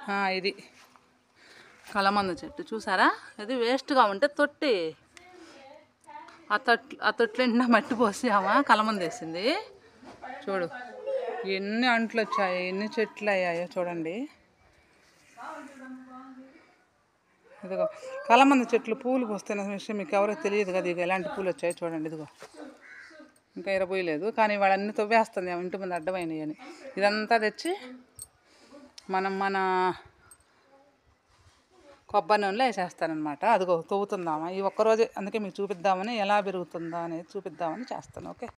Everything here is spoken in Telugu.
ఆ, ఇది కలమంద చెట్టు చూసారా ఇది వేస్ట్గా ఉంటే తొట్టి ఆ తొట్లు ఆ తొట్లు నిండా మట్టి పోసి ఆమె కలమంద వేసింది చూడు ఎన్ని అంట్లు వచ్చాయి ఎన్ని చెట్లు అయ్యాయో చూడండి ఇదిగో కలమంద చెట్లు పూలు పోస్తున్న విషయం మీకు ఎవరో తెలియదు కదా ఇక ఎలాంటి పూలు వచ్చాయో చూడండి ఇదిగో ఇంకా ఇరబోయలేదు కానీ వాళ్ళన్నీ తవ్వేస్తుంది ఆమె ఇంటి ముందు అడ్డమైనవి అని ఇదంతా తెచ్చి మనం మన కొబ్బరి నూనెలో వేసేస్తానమాట అదిగో తవ్వుతుందామా ఈ ఒక్కరోజే అందుకే మీకు చూపిద్దామని ఎలా పెరుగుతుందా అనేది చూపిద్దామని చేస్తాను ఓకే